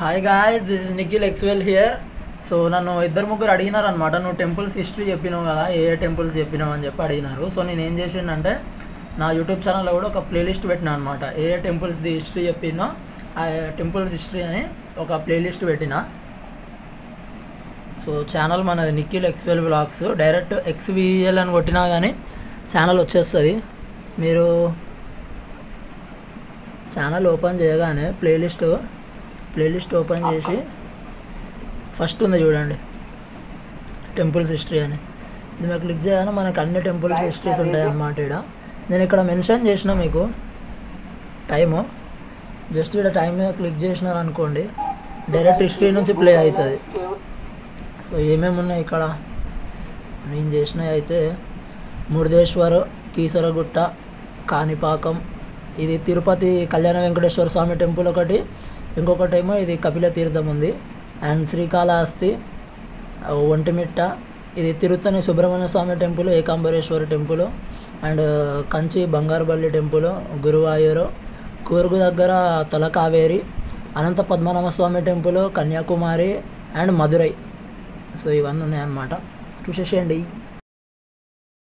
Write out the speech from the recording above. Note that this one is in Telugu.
hi guys this is Nikhil Xvel here so నన్ను ఇద్దరు ముగ్గురు అడిగినారు అనమాట నువ్వు టెంపుల్స్ హిస్టరీ చెప్పినావు కదా ఏ ఏ టెంపుల్స్ చెప్పినావు అని చెప్పి అడిగినారు సో నేను ఏం చేసిండంటే నా యూట్యూబ్ ఛానల్లో కూడా ఒక ప్లేలిస్ట్ పెట్టినా అనమాట ఏ ఏ టెంపుల్స్ది హిస్టరీ చెప్పినో ఆ టెంపుల్స్ హిస్టరీ అని ఒక ప్లేలిస్ట్ పెట్టిన సో ఛానల్ మనది Nikhil Xvel vlogs direct XVL అని కొట్టినా కానీ ఛానల్ వచ్చేస్తుంది మీరు ఛానల్ ఓపెన్ చేయగానే ప్లేలిస్ట్ ప్లేలిస్ట్ ఓపెన్ చేసి ఫస్ట్ ఉంది చూడండి టెంపుల్స్ హిస్టరీ అని ఇది మీరు క్లిక్ చేయగానే మనకు అన్ని టెంపుల్స్ హిస్టరీస్ ఉంటాయి అన్నమాట ఇక్కడ నేను ఇక్కడ మెన్షన్ చేసిన మీకు టైము జస్ట్ ఇక్కడ టైం మీద క్లిక్ చేసినారు అనుకోండి డైరెక్ట్ హిస్టరీ నుంచి ప్లే అవుతుంది సో ఏమేమి ఉన్నాయి ఇక్కడ నేను చేసినవి అయితే మురుదేశ్వర్ కీసరగుట్ట కాణిపాకం ఇది తిరుపతి కళ్యాణ వెంకటేశ్వర స్వామి టెంపుల్ ఒకటి ఇంకొకటి ఏమో ఇది కపిల తీర్థం ఉంది అండ్ శ్రీకాళహస్తి ఆ, ఒంటిమిట్ట ఇది Tiruttani Subrahmanya Swamy temple Ekambareswara temple and Kanchi Bangarupalli temple Guruvayur Coorg దగ్గర Talakaveri Anantha Padmanabha Swamy temple Kanyakumari and Madurai so ఇవన్నీ ఉన్నాయన్నమాట చూసేసేయండి